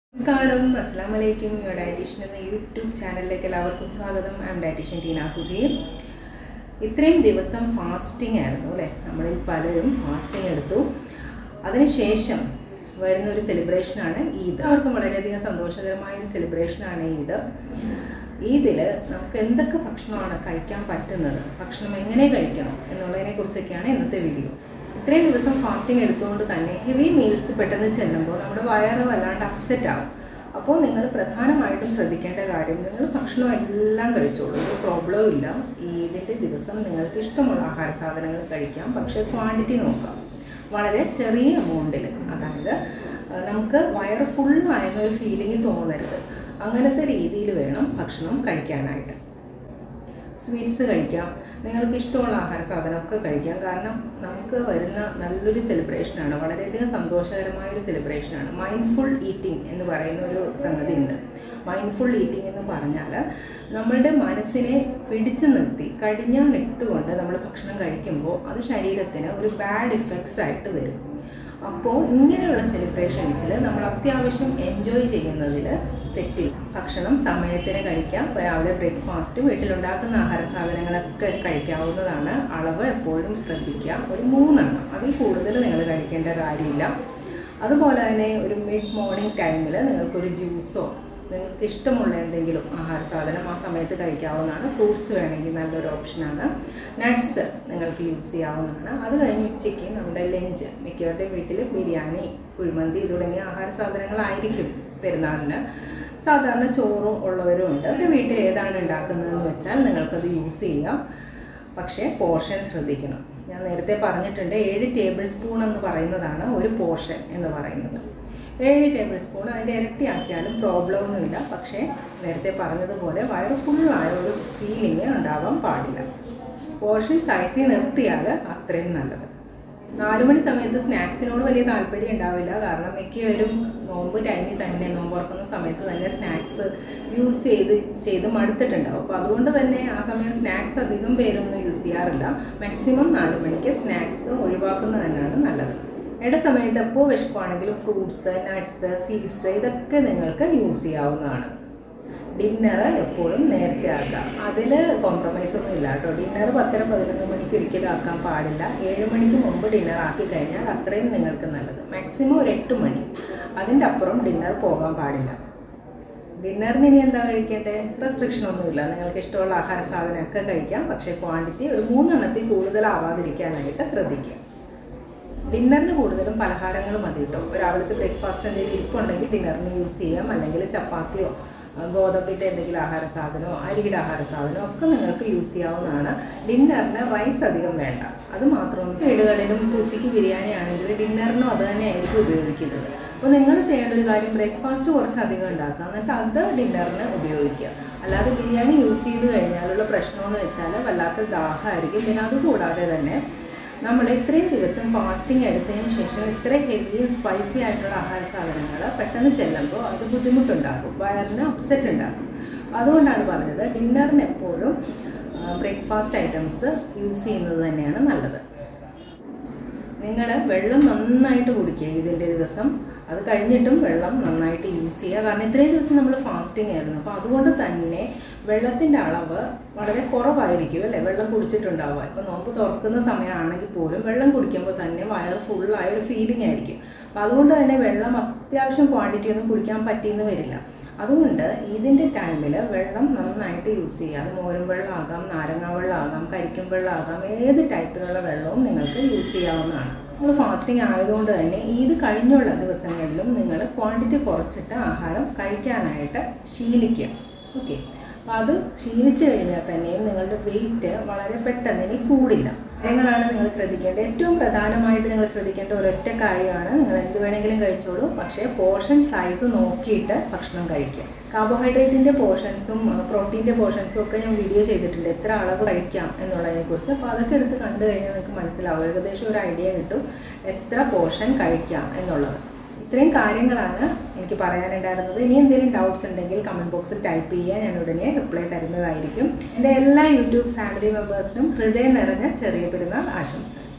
നമസ്കാരം അസ്സാം വലൈക്കും യുവർ ഡയറ്റീഷ്യൻ എന്ന യൂട്യൂബ് ചാനലിലേക്ക് എല്ലാവർക്കും സ്വാഗതം I am dietitian Teena Sudheer ഇത്രയും ദിവസം ഫാസ്റ്റിംഗ് ആയിരുന്നു അല്ലേ നമ്മളിൽ പലരും ഫാസ്റ്റിംഗ് എടുത്തു അതിനുശേഷം വരുന്നൊരു സെലിബ്രേഷനാണ് ഈദ് അവർക്കും വളരെയധികം സന്തോഷകരമായ ഒരു സെലിബ്രേഷനാണ് ഈദ് ഈദിൽ നമുക്ക് എന്തൊക്കെ ഭക്ഷണമാണ് കഴിക്കാൻ പറ്റുന്നത് ഭക്ഷണം എങ്ങനെ കഴിക്കണം എന്നുള്ളതിനെ കുറിച്ചൊക്കെയാണ് ഇന്നത്തെ വീഡിയോ ഇത്രയും ദിവസം ഫാസ്റ്റിംഗ് എടുത്തുകൊണ്ട് തന്നെ ഹെവി മീൽസ് പെട്ടെന്ന് ചെല്ലുമ്പോൾ നമ്മുടെ വയറ് വല്ലാണ്ട് അപ്സെറ്റ് ആവും അപ്പോൾ നിങ്ങൾ പ്രധാനമായിട്ടും ശ്രദ്ധിക്കേണ്ട കാര്യം നിങ്ങൾ ഭക്ഷണം എല്ലാം കഴിച്ചോളൂ ഒരു പ്രോബ്ലവും ഇല്ല ഇതിൻ്റെ ദിവസം നിങ്ങൾക്ക് ഇഷ്ടമുള്ള ആഹാര സാധനങ്ങൾ കഴിക്കാം പക്ഷേ ക്വാണ്ടിറ്റി നോക്കാം വളരെ ചെറിയ എമൗണ്ടിൽ അതായത് അഹ് നമുക്ക് വയറ് ഫുള്ളായെന്നൊരു ഫീലിംഗ് തോന്നരുത് അങ്ങനത്തെ രീതിയിൽ വേണം ഭക്ഷണം കഴിക്കാനായിട്ട് സ്വീറ്റ്സ് കഴിക്കാം നിങ്ങൾക്ക് ഇഷ്ടമുള്ള ആഹാര സാധനമൊക്കെ കഴിക്കാം കാരണം നമുക്ക് വരുന്ന നല്ലൊരു സെലിബ്രേഷനാണ് വളരെയധികം സന്തോഷകരമായ ഒരു സെലിബ്രേഷനാണ് മൈൻഡ്ഫുൾ ഈറ്റിംഗ് എന്ന് പറയുന്ന ഒരു സംഗതി ഉണ്ട് മൈൻഡ്ഫുൾ ഈറ്റിംഗ് എന്ന് പറഞ്ഞാൽ നമ്മളുടെ മനസ്സിനെ പിടിച്ചു നിർത്തി കടിഞ്ഞാണിട്ടുകൊണ്ട് നമ്മൾ ഭക്ഷണം കഴിക്കുമ്പോൾ അത് ശരീരത്തിന് ഒരു ബാഡ് ഇഫക്ട്സ് ആയിട്ട് വരും അപ്പോൾ ഇങ്ങനെയുള്ള സെലിബ്രേഷൻസിൽ നമ്മൾ അത്യാവശ്യം എൻജോയ് ചെയ്യുന്നതിൽ തെറ്റില്ല ഭക്ഷണം സമയത്തിന് കഴിക്കാം ഇപ്പോൾ രാവിലെ ബ്രേക്ക്ഫാസ്റ്റ് വീട്ടിലുണ്ടാക്കുന്ന ആഹാര സാധനങ്ങളൊക്കെ കഴിക്കാവുന്നതാണ് അളവ് എപ്പോഴും ശ്രദ്ധിക്കുക ഒരു മൂന്നെണ്ണം അതിൽ കൂടുതൽ നിങ്ങൾ കഴിക്കേണ്ട കാര്യമില്ല അതുപോലെ തന്നെ ഒരു മിഡ് മോർണിംഗ് ടൈമിൽ നിങ്ങൾക്കൊരു ജ്യൂസോ നിങ്ങൾക്ക് ഇഷ്ടമുള്ള എന്തെങ്കിലും ആഹാര സാധനം ആ സമയത്ത് കഴിക്കാവുന്നതാണ് ഫ്രൂട്ട്സ് വേണമെങ്കിൽ നല്ലൊരു ഓപ്ഷനാണ് നട്ട്സ് നിങ്ങൾക്ക് യൂസ് ചെയ്യാവുന്നതാണ് അത് കഴിഞ്ഞ് ഉച്ചയ്ക്ക് നമ്മുടെ ലഞ്ച് മിക്കവരുടെയും വീട്ടിൽ ബിരിയാണി കുഴിമന്തി തുടങ്ങിയ ആഹാര സാധനങ്ങളായിരിക്കും പെരുന്നാളിന് സാധാരണ ചോറും ഉള്ളവരും ഉണ്ട് എൻ്റെ വീട്ടിൽ ഏതാണ് ഉണ്ടാക്കുന്നതെന്ന് വെച്ചാൽ നിങ്ങൾക്കത് യൂസ് ചെയ്യാം പക്ഷേ പോർഷൻ ശ്രദ്ധിക്കണം ഞാൻ നേരത്തെ പറഞ്ഞിട്ടുണ്ട് ഏഴ് ടേബിൾ സ്പൂൺ എന്ന് പറയുന്നതാണ് ഒരു പോർഷൻ എന്ന് പറയുന്നത് ഏഴ് ടേബിൾ സ്പൂൺ അതിൻ്റെ ഇരട്ടിയാക്കിയാലും പ്രോബ്ലം ഒന്നുമില്ല പക്ഷേ നേരത്തെ പറഞ്ഞതുപോലെ വയറ് ഫുള്ളായ ഒരു ഫീലിംഗ് ഉണ്ടാവാൻ പാടില്ല പോർഷൻ സൈസിൽ നിർത്തിയാൽ അത്രയും നല്ലത് നാലു മണി സമയത്ത് സ്നാക്സിനോട് വലിയ താല്പര്യം ഉണ്ടാവില്ല കാരണം മിക്കവരും നോമ്പ് ടൈമിൽ തന്നെ നോമ്പ് തുറക്കുന്ന സമയത്ത് തന്നെ സ്നാക്സ് യൂസ് ചെയ്ത് ചെയ്ത് മടുത്തിട്ടുണ്ടാവും അപ്പോൾ അതുകൊണ്ട് തന്നെ ആ സമയം സ്നാക്സ് അധികം പേരൊന്നും യൂസ് ചെയ്യാറില്ല മാക്സിമം നാല് മണിക്ക് സ്നാക്സ് ഒഴിവാക്കുന്നത് തന്നെയാണ് നല്ലത് ഇട സമയത്ത് എപ്പോൾ വിശക്കുവാണെങ്കിലും ഫ്രൂട്ട്സ് നട്ട്സ് സീഡ്സ് ഇതൊക്കെ നിങ്ങൾക്ക് യൂസ് ചെയ്യാവുന്നതാണ് ഡിന്നർ എപ്പോഴും നേരത്തെ ആക്കുക അതിൽ കോംപ്രമൈസ് ഒന്നും ഇല്ല കേട്ടോ ഡിന്നർ പത്തര പതിനൊന്ന് മണിക്ക് ഒരിക്കലും ആക്കാൻ പാടില്ല ഏഴ് മണിക്ക് മുമ്പ് ഡിന്നർ ആക്കി കഴിഞ്ഞാൽ അത്രയും നിങ്ങൾക്ക് നല്ലത് മാക്സിമം ഒരു എട്ട് മണി അതിൻ്റെ അപ്പുറം ഡിന്നർ പോകാൻ പാടില്ല ഡിന്നറിന് ഇനി എന്താ കഴിക്കേണ്ടത് റെസ്ട്രിക്ഷൻ ഒന്നുമില്ല നിങ്ങൾക്ക് ഇഷ്ടമുള്ള ആഹാര സാധനമൊക്കെ കഴിക്കാം പക്ഷേ ക്വാണ്ടിറ്റി ഒരു മൂന്നെണ്ണത്തിൽ കൂടുതലാവാതിരിക്കാനായിട്ട് ശ്രദ്ധിക്കുക ഡിന്നറിന് കൂടുതലും പലഹാരങ്ങൾ മതി കേട്ടോ രാവിലത്തെ ബ്രേക്ക്ഫാസ്റ്റ് എന്തെങ്കിലും ഇരിപ്പുണ്ടെങ്കിൽ ഡിന്നറിന് യൂസ് ചെയ്യാം അല്ലെങ്കിൽ ചപ്പാത്തിയോ ഗോതമ്പിൻ്റെ എന്തെങ്കിലും ആഹാര സാധനമോ അരിയുടെ ആഹാര സാധനമോ ഒക്കെ നിങ്ങൾക്ക് യൂസ് ചെയ്യാവുന്നതാണ് ഡിന്നറിന് റൈസ് അധികം വേണ്ട അത് മാത്രമല്ല വീടുകളിലും ഉച്ചയ്ക്ക് ബിരിയാണി ആണെങ്കിൽ ഡിന്നറിനും അത് തന്നെയായിരിക്കും ഉപയോഗിക്കുന്നത് അപ്പോൾ നിങ്ങൾ ചെയ്യേണ്ട ഒരു കാര്യം ബ്രേക്ക്ഫാസ്റ്റ് കുറച്ചധികം ഉണ്ടാക്കുക എന്നിട്ട് അത് ഡിന്നറിന് ഉപയോഗിക്കുക അല്ലാതെ ബിരിയാണി യൂസ് ചെയ്ത് കഴിഞ്ഞാലുള്ള പ്രശ്നമെന്ന് വെച്ചാൽ വല്ലാത്ത ദാഹമായിരിക്കും പിന്നെ അതുകൂടാതെ തന്നെ നമ്മൾ ഇത്രയും ദിവസം ഫാസ്റ്റിംഗ് എടുത്തതിന് ശേഷം ഇത്ര ഹെവിയും സ്പൈസി ആയിട്ടുള്ള ആഹാര സാധനങ്ങൾ പെട്ടെന്ന് ചെല്ലുമ്പോൾ അത് ബുദ്ധിമുട്ടുണ്ടാകും വയറിന് അപ്സെറ്റ് ഉണ്ടാകും അതുകൊണ്ടാണ് പറഞ്ഞത് ഡിന്നറിന് എപ്പോഴും ബ്രേക്ക്ഫാസ്റ്റ് ഐറ്റംസ് യൂസ് ചെയ്യുന്നത് തന്നെയാണ് നല്ലത് നിങ്ങൾ വെള്ളം നന്നായിട്ട് കുടിക്കുക ഇതിൻ്റെ ദിവസം അത് കഴിഞ്ഞിട്ടും വെള്ളം നന്നായിട്ട് യൂസ് ചെയ്യുക കാരണം ഇത്രയും ദിവസം നമ്മൾ ഫാസ്റ്റിംഗ് ആയിരുന്നു അപ്പോൾ അതുകൊണ്ട് തന്നെ വെള്ളത്തിൻ്റെ അളവ് വളരെ കുറവായിരിക്കും അല്ലേ വെള്ളം കുടിച്ചിട്ടുണ്ടാവുക ഇപ്പോൾ നോമ്പ് തുറക്കുന്ന സമയമാണെങ്കിൽ പോലും വെള്ളം കുടിക്കുമ്പോൾ തന്നെ വയർ ഫുള്ളായ ഒരു ഫീലിംഗ് ആയിരിക്കും അപ്പോൾ അതുകൊണ്ട് തന്നെ വെള്ളം അത്യാവശ്യം ക്വാണ്ടിറ്റി ഒന്നും കുടിക്കാൻ പറ്റിയെന്ന് വരില്ല അതുകൊണ്ട് ഇതിൻ്റെ ടൈമിൽ വെള്ളം നന്നായിട്ട് യൂസ് ചെയ്യുക അത് മോരും വെള്ളമാകാം നാരങ്ങ വെള്ളമാകാം കരിക്കും വെള്ളമാകാം ഏത് ടൈപ്പിലുള്ള വെള്ളവും നിങ്ങൾക്ക് യൂസ് ചെയ്യാവുന്നതാണ് നമ്മൾ ഫാസ്റ്റിംഗ് ആയതുകൊണ്ട് തന്നെ ഇത് കഴിഞ്ഞുള്ള ദിവസങ്ങളിലും നിങ്ങൾ ക്വാണ്ടിറ്റി കുറച്ചിട്ട് ആഹാരം കഴിക്കാനായിട്ട് ശീലിക്കുക ഓക്കെ അപ്പോൾ അത് ശീലിച്ചു കഴിഞ്ഞാൽ തന്നെയും നിങ്ങളുടെ വെയിറ്റ് വളരെ പെട്ടെന്ന് ഇനി കൂടില്ല കാര്യങ്ങളാണ് നിങ്ങൾ ശ്രദ്ധിക്കേണ്ടത് ഏറ്റവും പ്രധാനമായിട്ട് നിങ്ങൾ ശ്രദ്ധിക്കേണ്ട ഒരൊറ്റ കാര്യമാണ് നിങ്ങൾ എന്ത് വേണമെങ്കിലും കഴിച്ചോളൂ പക്ഷേ പോർഷൻ സൈസ് നോക്കിയിട്ട് ഭക്ഷണം കഴിക്കുക കാർബോഹൈഡ്രേറ്റിൻ്റെ പോർഷൻസും പ്രോട്ടീൻ്റെ പോർഷൻസും ഒക്കെ ഞാൻ വീഡിയോ ചെയ്തിട്ടുണ്ട് എത്ര അളവ് കഴിക്കാം എന്നുള്ളതിനെക്കുറിച്ച് അപ്പോൾ അതൊക്കെ എടുത്ത് കണ്ടു കഴിഞ്ഞാൽ നിങ്ങൾക്ക് മനസ്സിലാവും ഏകദേശം ഒരു ഐഡിയ കിട്ടും എത്ര പോർഷൻ കഴിക്കാം എന്നുള്ളത് ഇത്രയും കാര്യങ്ങളാണ് എനിക്ക് പറയാനുണ്ടായിരുന്നത് ഇനി എന്തെങ്കിലും ഡൗട്ട്സ് ഉണ്ടെങ്കിൽ കമൻറ്റ് ബോക്സിൽ ടൈപ്പ് ചെയ്യുക ഞാൻ ഉടനെ റിപ്ലൈ തരുന്നതായിരിക്കും എൻ്റെ എല്ലാ യൂട്യൂബ് ഫാമിലി മെമ്പേഴ്സിനും ഹൃദയം നിറഞ്ഞ ചെറിയ പെരുന്നാൾ ആശംസകൾ